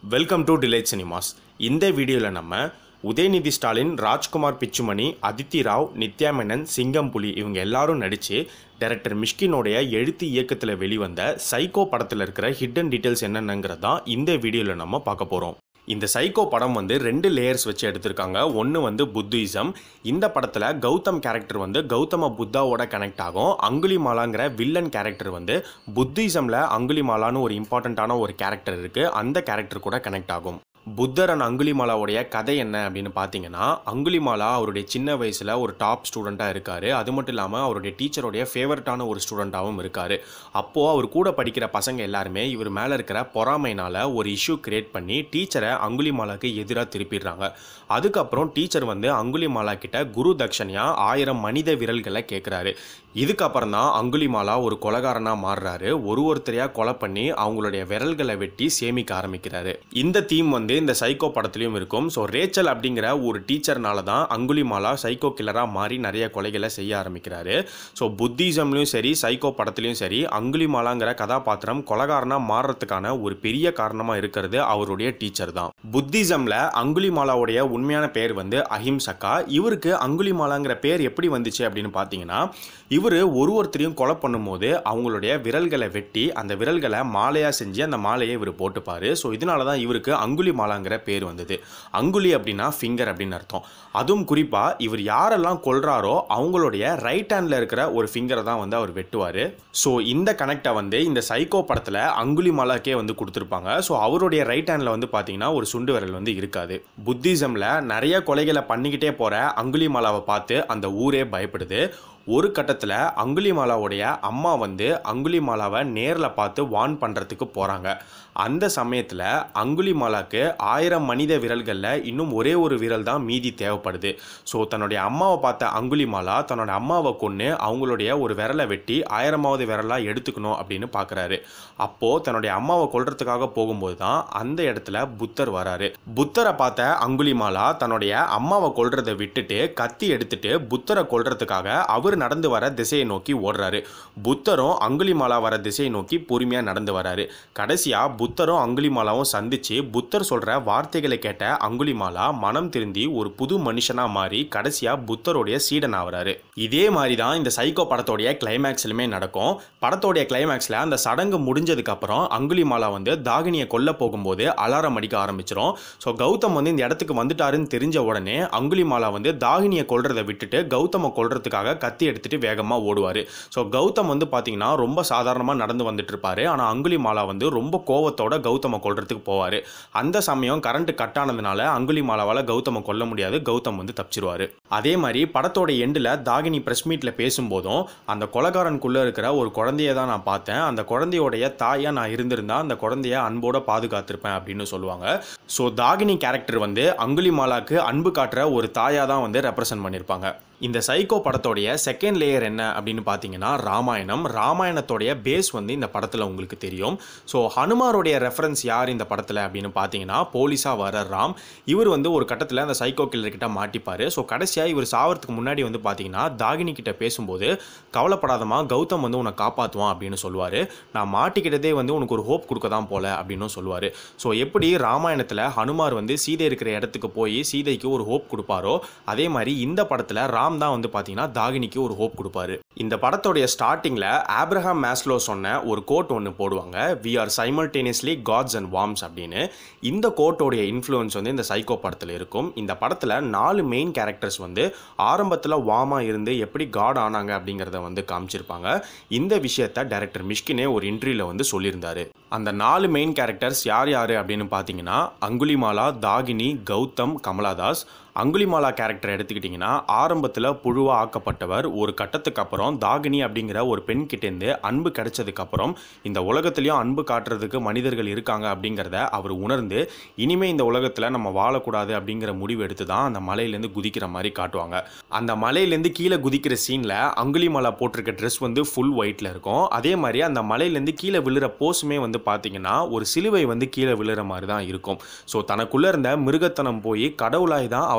welcome to delight cinemas இந்த வீடியோவில் நம்ம உதயநிதி ஸ்டாலின் ராஜ்குமார் பிச்சுமணி அதித்தி ராவ் நித்யா மேனன் சிங்கம் புலி இவங்க எல்லாரும் நடித்து டைரக்டர் மிஷ்கினோடைய எழுத்து இயக்கத்தில் வெளிவந்த சைக்கோ படத்தில் இருக்கிற ஹிடன் டீட்டெயில்ஸ் என்னென்னங்கிறது தான் இந்த வீடியோவில் நம்ம பார்க்க போகிறோம் இந்த சைக்கோ படம் வந்து ரெண்டு லேயர்ஸ் வச்சு எடுத்திருக்காங்க ஒன்று வந்து புத்திசம் இந்த படத்தில் கௌதம் கேரக்டர் வந்து கௌதம புத்தாவோட கனெக்ட் ஆகும் அங்குலிமாலாங்கிற வில்லன் கேரக்டர் வந்து புத்திசமில் அங்குலிமாலான்னு ஒரு இம்பார்ட்டண்ட்டான ஒரு கேரக்டர் இருக்குது அந்த கேரக்டர் கூட கனெக்ட் ஆகும் புத்தர் அண்ட் அங்குலிமாலாவுடைய கதை என்ன அப்படின்னு பார்த்தீங்கன்னா அங்குலிமாலா அவருடைய சின்ன வயசில் ஒரு டாப் ஸ்டூடெண்ட்டாக இருக்கார் அது மட்டும் இல்லாமல் அவருடைய டீச்சருடைய ஃபேவரட்டான ஒரு ஸ்டூடெண்ட்டாகவும் இருக்கார் அப்போது அவர் கூட படிக்கிற பசங்க எல்லாருமே இவர் மேலே இருக்கிற பொறாமைனால ஒரு இஷ்யூ கிரியேட் பண்ணி டீச்சரை அங்குலிமாலாக்கு எதிராக திருப்பிடுறாங்க அதுக்கப்புறம் டீச்சர் வந்து அங்குலிமாலா கிட்ட குரு தக்ஷனியா ஆயிரம் மனித விரல்களை கேட்குறாரு இதுக்கப்புறம் தான் அங்குலிமாலா ஒரு கொலகாரனாக மாறுறாரு ஒரு ஒருத்தரையாக கொலை பண்ணி அவங்களுடைய விரல்களை வெட்டி சேமிக்க ஆரம்பிக்கிறாரு இந்த தீம் வந்து இந்த சைக்கோ படத்துலையும் இருக்கும் ஸோ ரேச்சல் அப்படிங்கிற ஒரு டீச்சர்னால தான் அங்குலிமாலா சைக்கோ கில்லராக மாறி நிறைய கொலைகளை செய்ய ஆரம்பிக்கிறாரு ஸோ புத்திசம்லையும் சரி சைக்கோ படத்துலையும் சரி அங்குலிமாலாங்கிற கதாபாத்திரம் கொலகாரனாக மாறுறதுக்கான ஒரு பெரிய காரணமாக இருக்கிறது அவருடைய டீச்சர் தான் புத்திசமில் அங்குலிமாலாவுடைய உண்மையான பேர் வந்து அஹிம்சக்கா இவருக்கு அங்குலிமாலாங்கிற பேர் எப்படி வந்துச்சு அப்படின்னு பார்த்தீங்கன்னா இவர் ஒரு ஒருத்தரையும் கொலை பண்ணும்போது அவங்களுடைய விரல்களை வெட்டி அந்த விரல்களை மாலையாக செஞ்சு அந்த மாலையை இவர் போட்டுப்பார் ஸோ இதனால தான் இவருக்கு அங்குலி மாலாங்கிற பேர் வந்தது அங்குலி அப்படின்னா ஃபிங்கர் அப்படின்னு அர்த்தம் அதுவும் குறிப்பாக இவர் யாரெல்லாம் கொல்றாரோ அவங்களுடைய ரைட் ஹேண்டில் இருக்கிற ஒரு ஃபிங்கரை தான் வந்து அவர் வெட்டுவார் ஸோ இந்த கனெக்டை வந்து இந்த சைக்கோ படத்தில் அங்குலி மாலாக்கே வந்து கொடுத்துருப்பாங்க ஸோ அவருடைய ரைட் ஹேண்டில் வந்து பார்த்தீங்கன்னா ஒரு சுண்டு விரல் வந்து இருக்காது புத்திசமில் நிறைய கொலைகளை பண்ணிக்கிட்டே போகிற அங்குலி மாலாவை பார்த்து அந்த ஊரே பயப்படுது ஒரு கட்டத்தில் அங்குலிமாலாவுடைய அம்மா வந்து அங்குலிமாலாவை நேரில் பார்த்து வார்ன் பண்ணுறதுக்கு போகிறாங்க அந்த சமயத்தில் அங்குலிமாலாக்கு ஆயிரம் மனித விரல்களில் இன்னும் ஒரே ஒரு விரல் தான் மீதி தேவைப்படுது ஸோ தன்னுடைய அம்மாவை பார்த்த அங்குலிமாலா தன்னோட அம்மாவை கொன்று அவங்களுடைய ஒரு விரலை வெட்டி ஆயிரமாவது விரலாக எடுத்துக்கணும் அப்படின்னு பார்க்குறாரு அப்போது தன்னுடைய அம்மாவை கொல்றதுக்காக போகும்போது தான் அந்த இடத்துல புத்தர் வராரு புத்தரை பார்த்த அங்குலிமாலா தன்னுடைய அம்மாவை கொல்றதை விட்டுட்டு கத்தி எடுத்துட்டு புத்தரை கொல்றதுக்காக அவர் நடந்து வர திசையை நோக்கி ஓடுறாரு புத்தரும் அங்குலிமாலா வர திசையை நோக்கி பொறுமையாக நடந்து வராரு கடைசியாக புத்தரும் அங்குலிமாலாவும் சந்திச்சு புத்தர் சொல்கிற வார்த்தைகளை கேட்ட அங்குலிமாலா மனம் திருந்தி ஒரு புது மனுஷனாக மாறி கடைசியாக புத்தருடைய சீடன் ஆகிறாரு இதே மாதிரி தான் இந்த சைக்கோ படத்தோடைய கிளைமேக்ஸ்லுமே நடக்கும் படத்தோடைய கிளைமேக்ஸில் அந்த சடங்கு முடிஞ்சதுக்கப்புறம் அங்குலிமாலா வந்து தாகினியை கொல்ல போகும்போது அலாரம் அடிக்க ஆரம்பிச்சிடும் ஸோ கௌதம் வந்து இந்த இடத்துக்கு வந்துட்டாருன்னு தெரிஞ்ச உடனே அங்குலிமாலா வந்து தாகினியை கொல்றதை விட்டுட்டு கௌதமை கொல்றதுக்காக கத்தி எடுத்துட்டு வேகமாக ஓடுவார் ஸோ கௌதம் வந்து பார்த்தீங்கன்னா ரொம்ப சாதாரணமாக நடந்து வந்துட்டு இருப்பாரு ஆனால் அங்குலிமாலா வந்து ரொம்ப கோவத்தோட கௌதமை கொல்றதுக்கு போவார் அந்த சமயம் கரண்ட் கட் ஆனதுனால அங்குலிமாலாவால் கௌதமை கொல்ல முடியாது கௌதம் வந்து தப்பிச்சிருவார் அதே மாதிரி படத்தோட எண்டில் தாகினி ப்ரெஸ் மீட்டில் பேசும்போதும் அந்த கொலகாரனுக்குள்ளே இருக்கிற ஒரு குழந்தைய தான் நான் பார்த்தேன் அந்த குழந்தையோடைய தாயாக நான் இருந்திருந்தா அந்த குழந்தைய அன்போட பாதுகாத்திருப்பேன் அப்படின்னு சொல்லுவாங்க ஸோ தாகினி கேரக்டர் வந்து அங்குலிமாலாக்கு அன்பு காட்டுற ஒரு தாயாக தான் வந்து ரெப்ரசன்ட் பண்ணியிருப்பாங்க இந்த சைக்கோ படத்தோடைய செகண்ட் லேயர் என்ன அப்படின்னு பார்த்தீங்கன்னா ராமாயணம் ராமாயணத்தோடைய பேஸ் வந்து இந்த படத்தில் உங்களுக்கு தெரியும் ஸோ ஹனுமாருடைய ரெஃபரன்ஸ் யார் இந்த படத்தில் அப்படின்னு பார்த்தீங்கன்னா போலீஸாக வர ராம் இவர் வந்து ஒரு கட்டத்தில் அந்த சைக்கோ கில்லர் கிட்ட மாட்டிப்பார் ஸோ கடைசியாக இவர் சாவறதுக்கு முன்னாடி வந்து பார்த்தீங்கன்னா தாகினி கிட்ட பேசும்போது கவலைப்படாதமா கௌதம் வந்து உன்னை காப்பாற்றுவான் அப்படின்னு சொல்லுவார் நான் மாட்டிக்கிட்டதே வந்து உனக்கு ஒரு ஹோப் கொடுக்க தான் போல அப்படின்னு சொல்லுவார் ஸோ எப்படி ராமாயணத்தில் ஹனுமார் வந்து சீதை இருக்கிற இடத்துக்கு போய் சீதைக்கு ஒரு ஹோப் கொடுப்பாரோ அதே மாதிரி இந்த படத்தில் ராம் தான் வந்து பார்த்தீங்கன்னா தாகினிக்கு ஒரு ஹோப் கொடுப்பாரு இந்த படத்தோடைய ஸ்டார்டிங்கில் ஆப்ரஹாம் மேஸ்லோ சொன்ன ஒரு கோட் ஒன்று போடுவாங்க we are simultaneously gods and worms அப்படின்னு இந்த கோட்டோடைய இன்ஃப்ளூயன்ஸ் வந்து இந்த சைக்கோ படத்தில் இருக்கும் இந்த படத்தில் நாலு மெயின் கேரக்டர்ஸ் வந்து ஆரம்பத்தில் வாமாக இருந்து எப்படி காட் ஆனாங்க அப்படிங்கிறத வந்து காமிச்சிருப்பாங்க இந்த விஷயத்த டைரக்டர் மிஷ்கினே ஒரு இன்டர்வியூவில் வந்து சொல்லியிருந்தாரு அந்த நாலு மெயின் கேரக்டர்ஸ் யார் யார் அப்படின்னு பார்த்தீங்கன்னா அங்குலிமாலா தாகினி கௌதம் கமலாதாஸ் அங்குலிமாலா கேரக்டர் எடுத்துக்கிட்டிங்கன்னா ஆரம்பத்தில் புழுவாக ஆக்கப்பட்டவர் ஒரு கட்டத்துக்கு அப்புறம் தாகினி அப்படிங்கிற ஒரு பெண் கிட்டேருந்து அன்பு கிடைச்சதுக்கப்புறம் இந்த உலகத்துலேயும் அன்பு காட்டுறதுக்கு மனிதர்கள் இருக்காங்க அப்படிங்கிறத அவர் உணர்ந்து இனிமே இந்த உலகத்தில் நம்ம வாழக்கூடாது அப்படிங்கிற முடிவு எடுத்து தான் அந்த மலையிலேருந்து குதிக்கிற மாதிரி காட்டுவாங்க அந்த மலையிலேருந்து கீழே குதிக்கிற சீனில் அங்குலிமாலா போட்டிருக்க ட்ரெஸ் வந்து ஃபுல் ஒயிட்டில் இருக்கும் அதே மாதிரி அந்த மலையிலேருந்து கீழே விழுற போஸுமே வந்து பார்த்தீங்கன்னா ஒரு சிலுவை வந்து கீழே விழுற மாதிரி தான் இருக்கும் ஸோ தனக்குள்ளே இருந்த மிருகத்தனம் போய் கடவுளாய் தான் அவர்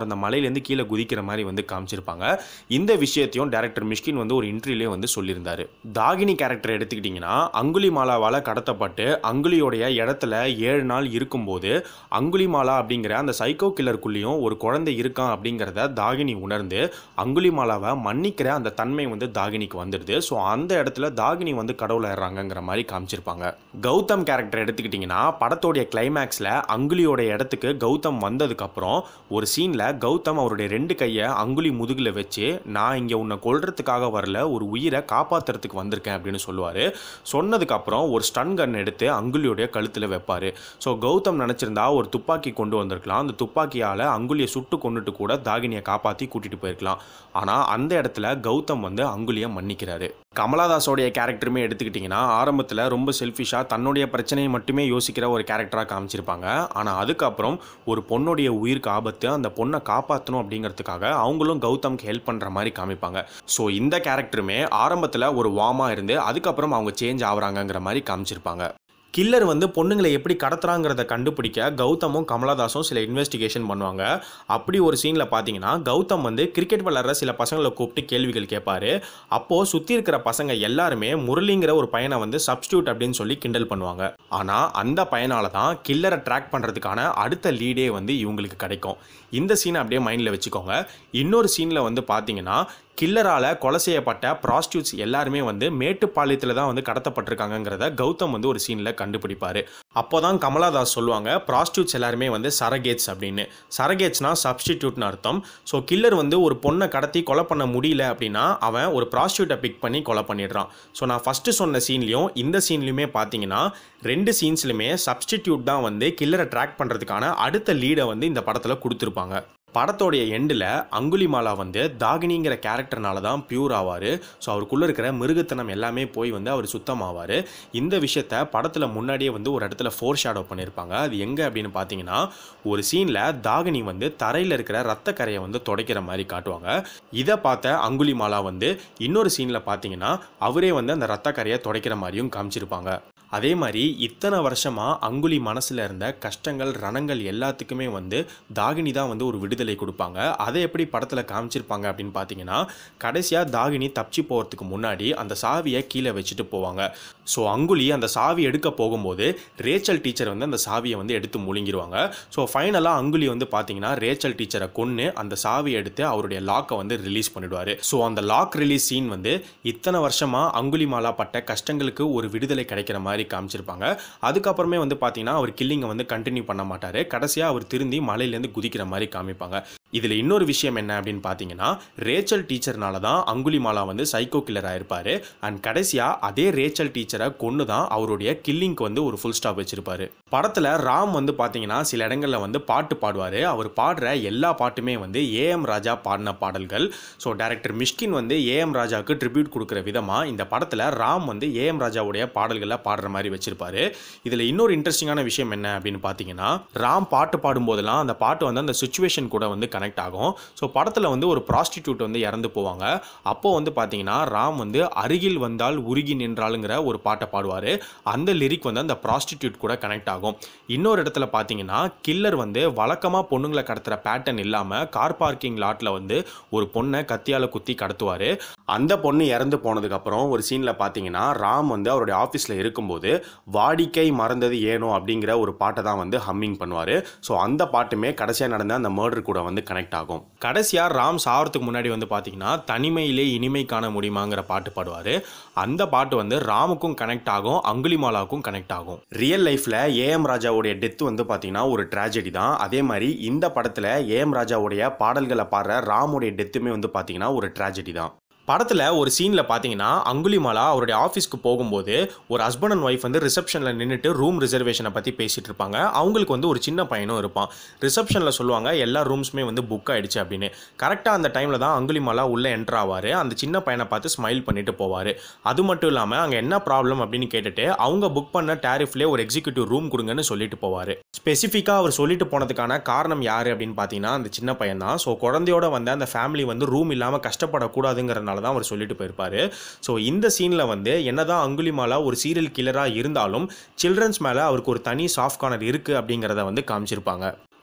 அவர் அந்த மலையிலேருந்து கீழே குதிக்கிற மாதிரி வந்து காமிச்சிருப்பாங்க இந்த விஷயத்தையும் டேரக்டர் மிஷ்கின் வந்து ஒரு இன்டர்வியூலே வந்து சொல்லியிருந்தாரு தாகினி கேரக்டர் எடுத்துக்கிட்டிங்கன்னா அங்குலி மாலாவால் கடத்தப்பட்டு அங்குலியோடைய இடத்துல ஏழு நாள் இருக்கும்போது அங்குலி மாலா அப்படிங்கிற அந்த சைக்கோ கில்லருக்குள்ளேயும் ஒரு குழந்தை இருக்கான் அப்படிங்கிறத தாகினி உணர்ந்து அங்குலி மாலாவை மன்னிக்கிற அந்த தன்மை வந்து தாகினிக்கு வந்துடுது ஸோ அந்த இடத்துல தாகினி வந்து கடவுளாயிடுறாங்கங்கிற மாதிரி காமிச்சிருப்பாங்க கௌதம் கேரக்டர் எடுத்துக்கிட்டிங்கன்னா படத்தோடைய கிளைமேக்ஸில் அங்குலியோட இடத்துக்கு கௌதம் வந்ததுக்கப்புறம் ஒரு சீனில் கௌதம் அவருடைய ரெண்டு கையை அங்குலி முதுகில் வச்சு நான் இங்கே உன்னை கொல்றதுக்காக வரல ஒரு உயிரை காப்பாற்றுறதுக்கு வந்திருக்கேன் அப்படின்னு சொல்லுவார் சொன்னதுக்கப்புறம் ஒரு ஸ்டன் கன் எடுத்து அங்குலியோடைய கழுத்தில் வைப்பார் ஸோ கௌதம் நினச்சிருந்தா ஒரு துப்பாக்கி கொண்டு வந்திருக்கலாம் அந்த துப்பாக்கியால் அங்குலியை சுட்டு கொண்டுட்டு கூட தாகினியை காப்பாற்றி கூட்டிகிட்டு போயிருக்கலாம் ஆனால் அந்த இடத்துல கௌதம் வந்து அங்குலியை மன்னிக்கிறாரு கமலாதாஸோடைய கேரக்டருமே எடுத்துக்கிட்டிங்கன்னா ஆரம்பத்தில் ரொம்ப செல்ஃபிஷாக தன்னுடைய பிரச்சனையை மட்டுமே யோசிக்கிற ஒரு கேரக்டராக காமிச்சிருப்பாங்க ஆனால் அதுக்கப்புறம் ஒரு பொண்ணுடைய உயிருக்கு ஆபத்து அந்த பொண்ணை காப்பாற்றணும் அப்படிங்கிறதுக்காக அவங்களும் கௌதம்க்கு ஹெல்ப் பண்ணுற மாதிரி காமிப்பாங்க ஸோ இந்த கேரக்டருமே ஆரம்பத்தில் ஒரு வார்மாக இருந்து அதுக்கப்புறம் அவங்க சேஞ்ச் ஆகுறாங்கங்கிற மாதிரி காமிச்சிருப்பாங்க கில்லர் வந்து பொண்ணுங்களை எப்படி கடத்துறாங்கிறத கண்டுபிடிக்க கௌதமும் கமலதாசும் சில இன்வெஸ்டிகேஷன் பண்ணுவாங்க அப்படி ஒரு சீனில் பார்த்தீங்கன்னா கௌதம் வந்து கிரிக்கெட் விளாட்ற சில பசங்களை கூப்பிட்டு கேள்விகள் கேட்பாரு அப்போது சுற்றி இருக்கிற பசங்க எல்லாருமே முரளிங்கிற ஒரு பையனை வந்து சப்ஸ்டியூட் அப்படின்னு சொல்லி கிண்டல் பண்ணுவாங்க ஆனால் அந்த பையனால தான் கில்லரை ட்ராக் பண்ணுறதுக்கான அடுத்த லீடே வந்து இவங்களுக்கு கிடைக்கும் இந்த சீனை அப்படியே மைண்டில் வச்சுக்கோங்க இன்னொரு சீனில் வந்து பார்த்தீங்கன்னா கில்லரால் கொலை செய்யப்பட்ட ப்ராஸ்டியூட்ஸ் எல்லாருமே வந்து மேட்டுப்பாளையத்தில் தான் வந்து கடத்தப்பட்டிருக்காங்கங்கிறத கௌதம் வந்து ஒரு சீனில் கண்டுபிடிப்பார் அப்போ தான் கமலாதாஸ் சொல்லுவாங்க ப்ராஸ்டியூட்ஸ் எல்லாருமே வந்து சரகேட்ஸ் அப்படின்னு சரகேட்ஸ்னா சப்ஸ்டிடியூட்னு அர்த்தம் ஸோ கில்லர் வந்து ஒரு பொண்ணை கடத்தி கொலை பண்ண முடியல அப்படின்னா அவன் ஒரு ப்ராஸ்டியூட்டை பிக் பண்ணி கொலை பண்ணிடுறான் ஸோ நான் ஃபஸ்ட்டு சொன்ன சீன்லையும் இந்த சீன்லையுமே பார்த்தீங்கன்னா ரெண்டு சீன்ஸ்லையுமே சப்ஸ்டிடியூட் தான் வந்து கில்லரை ட்ராக் பண்ணுறதுக்கான அடுத்த லீடை வந்து இந்த படத்தில் கொடுத்துருப்பாங்க படத்தோடைய எண்டில் அங்குலிமாலா வந்து தாகினிங்கிற கேரக்டர்னால தான் பியூர் ஆவார் ஸோ அவருக்குள்ளே இருக்கிற மிருகத்தனம் எல்லாமே போய் வந்து அவர் சுத்தமாவார் இந்த விஷயத்த படத்தில் முன்னாடியே வந்து ஒரு இடத்துல ஃபோர் ஷேடோ பண்ணியிருப்பாங்க அது எங்கே அப்படின்னு பார்த்தீங்கன்னா ஒரு சீனில் தாகினி வந்து தரையில் இருக்கிற ரத்த கரையை வந்து துடைக்கிற மாதிரி காட்டுவாங்க இதை பார்த்த அங்குலிமாலா வந்து இன்னொரு சீனில் பார்த்தீங்கன்னா அவரே வந்து அந்த ரத்த கரையை துடைக்கிற மாதிரியும் காமிச்சிருப்பாங்க அதே மாதிரி இத்தனை வருஷமாக அங்குலி மனசில் இருந்த கஷ்டங்கள் ரணங்கள் எல்லாத்துக்குமே வந்து தாகினி தான் வந்து ஒரு விடுதலை கொடுப்பாங்க அதை எப்படி படத்தில் காமிச்சிருப்பாங்க அப்படின்னு பார்த்தீங்கன்னா கடைசியாக தாகினி தப்பிச்சு போகிறதுக்கு முன்னாடி அந்த சாவியை கீழே வச்சுட்டு போவாங்க ஸோ அங்குலி அந்த சாவி எடுக்க போகும்போது ரேச்சல் டீச்சர் வந்து அந்த சாவியை வந்து எடுத்து முழுங்கிடுவாங்க ஸோ ஃபைனலாக அங்குலி வந்து பார்த்தீங்கன்னா ரேச்சல் டீச்சரை கொன்று அந்த சாவியை எடுத்து அவருடைய லாக்கை வந்து ரிலீஸ் பண்ணிடுவார் ஸோ அந்த லாக் ரிலீஸ் சீன் வந்து இத்தனை வருஷமாக அங்குலி மாலா பட்ட கஷ்டங்களுக்கு ஒரு விடுதலை கிடைக்கிற மாதிரி காமிச்சிருப்பாங்க அதுக்கப்புறமே வந்து பார்த்தீங்கன்னா அவர் கில்லிங்கை வந்து கண்டினியூ பண்ண மாட்டார் கடைசியாக அவர் திருந்தி மலையிலேருந்து குதிக்கிற மாதிரி காமிப்பாங்க இதில் இன்னொரு விஷயம் என்ன அப்படின்னு பார்த்தீங்கன்னா ரேச்சல் டீச்சர்னால தான் அங்குலிமாலா வந்து சைக்கோ கில்லர் ஆயிருப்பாரு அண்ட் கடைசியாக அதே ரேச்சல் டீச்சரை கொண்டு தான் அவருடைய கில்லிங்க்கு வந்து ஒரு ஃபுல் ஸ்டாப் வச்சிருப்பாரு படத்தில் ராம் வந்து பார்த்தீங்கன்னா சில இடங்களில் வந்து பாட்டு பாடுவார் அவர் பாடுற எல்லா பாட்டுமே வந்து ஏஎம் ராஜா பாடின பாடல்கள் ஸோ டேரக்டர் மிஷ்கின் வந்து ஏஎம் ராஜாவுக்கு ட்ரிபியூட் கொடுக்குற விதமாக இந்த படத்தில் ராம் வந்து ஏஎம் ராஜாவுடைய பாடல்களை பாடுற மாதிரி வச்சிருப்பாரு இதில் இன்னொரு இன்ட்ரெஸ்டிங்கான விஷயம் என்ன அப்படின்னு பார்த்தீங்கன்னா ராம் பாட்டு பாடும்போதெல்லாம் அந்த பாட்டு வந்து அந்த சுச்சுவேஷன் கூட வந்து கனெக்ட் ஆகும் ஸோ படத்தில் வந்து ஒரு ப்ராஸ்டிடியூட் வந்து இறந்து போவாங்க அப்போ வந்து பார்த்தீங்கன்னா ராம் வந்து அருகில் வந்தால் உருகி நின்றாளுங்கிற ஒரு பாட்டை பாடுவார் அந்த லிரிக் வந்து அந்த ப்ராஸ்டிடியூட் கூட கனெக்ட் ஆகும் இன்னொரு இடத்துல பார்த்தீங்கன்னா கில்லர் வந்து வழக்கமாக பொண்ணுங்களை கடத்துகிற பேட்டர்ன் இல்லாமல் கார் பார்க்கிங் லாட்டில் வந்து ஒரு பொண்ணை கத்தியால் குத்தி கடத்துவார் அந்த பொண்ணு இறந்து போனதுக்கப்புறம் ஒரு சீனில் பார்த்தீங்கன்னா ராம் வந்து அவருடைய ஆஃபீஸில் இருக்கும்போது வாடிக்கை மறந்தது ஏனோ அப்படிங்கிற ஒரு பாட்டை தான் வந்து ஹம்மிங் பண்ணுவார் ஸோ அந்த பாட்டுமே கடைசியாக நடந்த அந்த மர்டர் கூட வந்து கனெக்ட் ஆகும் கடைசியாக ராம் சாவறதுக்கு முன்னாடி வந்து பார்த்தீங்கன்னா தனிமையிலே இனிமை காண முடியுமாங்கிற பாட்டு பாடுவார் அந்த பாட்டு வந்து ராமுக்கும் கனெக்ட் ஆகும் அங்குலிமாலாவுக்கும் கனெக்ட் ஆகும் ரியல் லைஃப்பில் ஏஎம் ராஜாவுடைய டெத் வந்து பார்த்தீங்கன்னா ஒரு ட்ராஜடி தான் அதே மாதிரி இந்த படத்தில் ஏஎம் ராஜாவுடைய பாடல்களை பாடுற ராமுடைய டெத்துமே வந்து பார்த்தீங்கன்னா ஒரு ட்ராஜடி தான் படத்தில் ஒரு சீனில் பார்த்தீங்கன்னா அங்குலிமாலா அவருடைய ஆஃபீஸ்க்கு போகும்போது ஒரு ஹஸ்பண்ட் அண்ட் ஒய்ஃப் வந்து ரிசப்ஷனில் நின்றுட்டு ரூம் ரிசர்வேஷனை பற்றி பேசிகிட்டு இருப்பாங்க அவங்களுக்கு வந்து ஒரு சின்ன பையனும் இருப்பான் ரிசப்ஷனில் சொல்லுவாங்க எல்லா ரூம்ஸுமே வந்து புக் ஆயிடுச்சு அப்படின்னு கரெக்டாக அந்த டைமில் தான் அங்குலிமாலா உள்ளே என்ட்ரு ஆவார் அந்த சின்ன பையனை பார்த்து ஸ்மைல் பண்ணிட்டு போவார் அது மட்டும் இல்லாமல் அங்கே என்ன ப்ராப்ளம் அப்படின்னு கேட்டுட்டு அவங்க புக் பண்ண டேரிஃப்லேயே ஒரு எக்ஸிக்யூட்டிவ் ரூம் கொடுங்கன்னு சொல்லிட்டு போவார் ஸ்பெசிஃபிக்காக அவர் சொல்லிட்டு போனதுக்கான காரணம் யார் அப்படின்னு பார்த்தீங்கன்னா அந்த சின்ன பையன் தான் ஸோ குழந்தையோட வந்து அந்த ஃபேமிலி வந்து ரூம் இல்லாமல் கஷ்டப்படக்கூடாதுங்கிறனால தான் அவர் சொல்லிட்டு போயிருப்பாரு ஸோ இந்த சீனில் வந்து என்னதான் அங்குலிமாலா ஒரு சீரியல் கில்லராக இருந்தாலும் சில்ட்ரன்ஸ் மேலே அவருக்கு ஒரு தனி சாஃப்ட் கார்னர் இருக்குது அப்படிங்கிறத வந்து காமிச்சிருப்பாங்க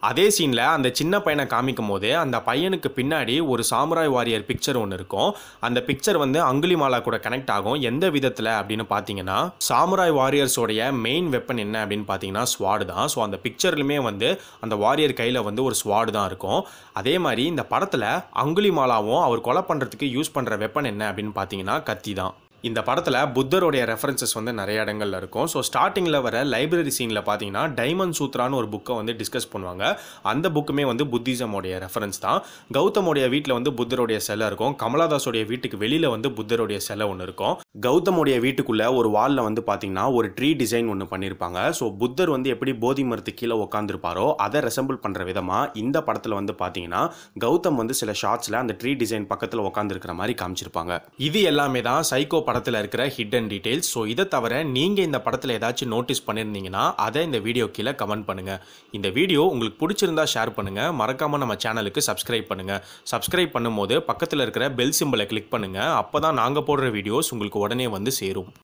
அதே சீனில் அந்த சின்ன பையனை காமிக்கும் போது அந்த பையனுக்கு பின்னாடி ஒரு சாமுராய் வாரியர் பிக்சர் ஒன்று இருக்கும் அந்த பிக்சர் வந்து அங்குலிமாலா கூட கனெக்ட் ஆகும் எந்த விதத்தில் அப்படின்னு பார்த்தீங்கன்னா சாமுராய் வாரியர்ஸோடைய மெயின் வெப்பன் என்ன அப்படின்னு பார்த்தீங்கன்னா ஸ்வாடு தான் ஸோ அந்த பிக்சர்லையுமே வந்து அந்த வாரியர் கையில் வந்து ஒரு ஸ்வாடு தான் இருக்கும் அதே மாதிரி இந்த படத்தில் அங்குலிமாலாவும் அவர் கொலை பண்ணுறதுக்கு யூஸ் பண்ணுற வெப்பன் என்ன அப்படின்னு பார்த்தீங்கன்னா கத்தி தான் இந்த படத்தில் புத்தருடைய ரெஃபரன்சஸ் வந்து நிறைய இடங்கள்ல இருக்கும் ஸோ ஸ்டார்டிங்கில் வர லைப்ரரி சீனில் பார்த்தீங்கன்னா டைமண்ட் சூத்ரான்னு ஒரு புக்கை வந்து டிஸ்கஸ் பண்ணுவாங்க அந்த புக்குமே வந்து புத்திசமோடைய ரெஃபரன்ஸ் தான் கௌதமோடைய வீட்டில் வந்து புத்தருடைய சிலை இருக்கும் கமலாதாஸோடைய வீட்டுக்கு வெளியில் வந்து புத்தருடைய சிலை ஒன்று இருக்கும் கௌதமுடைய வீட்டுக்குள்ளே ஒரு வாலில் வந்து பார்த்தீங்கன்னா ஒரு ட்ரீ டிசைன் ஒன்று பண்ணியிருப்பாங்க ஸோ புத்தர் வந்து எப்படி போதி மரத்து கீழே உட்காந்துருப்பாரோ அதை ரெசம்பிள் பண்ணுற விதமாக இந்த படத்தில் வந்து பார்த்தீங்கன்னா கௌதம் வந்து சில ஷார்ட்ஸில் அந்த ட்ரீ டிசைன் பக்கத்தில் உட்காந்துருக்கிற மாதிரி காமிச்சிருப்பாங்க இது எல்லாமே தான் சைக்கோ படத்தில் இருக்கிற ஹிடன் டீடைல்ஸ் ஸோ இதை தவிர நீங்கள் இந்த படத்தில் ஏதாச்சும் நோட்டீஸ் பண்ணியிருந்தீங்கன்னா அதை இந்த வீடியோ கீழே கமெண்ட் பண்ணுங்கள் இந்த வீடியோ உங்களுக்கு பிடிச்சிருந்தா ஷேர் பண்ணுங்கள் மறக்காமல் நம்ம சேனலுக்கு சப்ஸ்கிரைப் பண்ணுங்கள் சப்ஸ்கிரைப் பண்ணும்போது பக்கத்தில் இருக்கிற பெல் சிம்பிளை கிளிக் பண்ணுங்கள் அப்போ தான் நாங்கள் போடுற வீடியோஸ் உங்களுக்கு உடனே வந்து சேரும்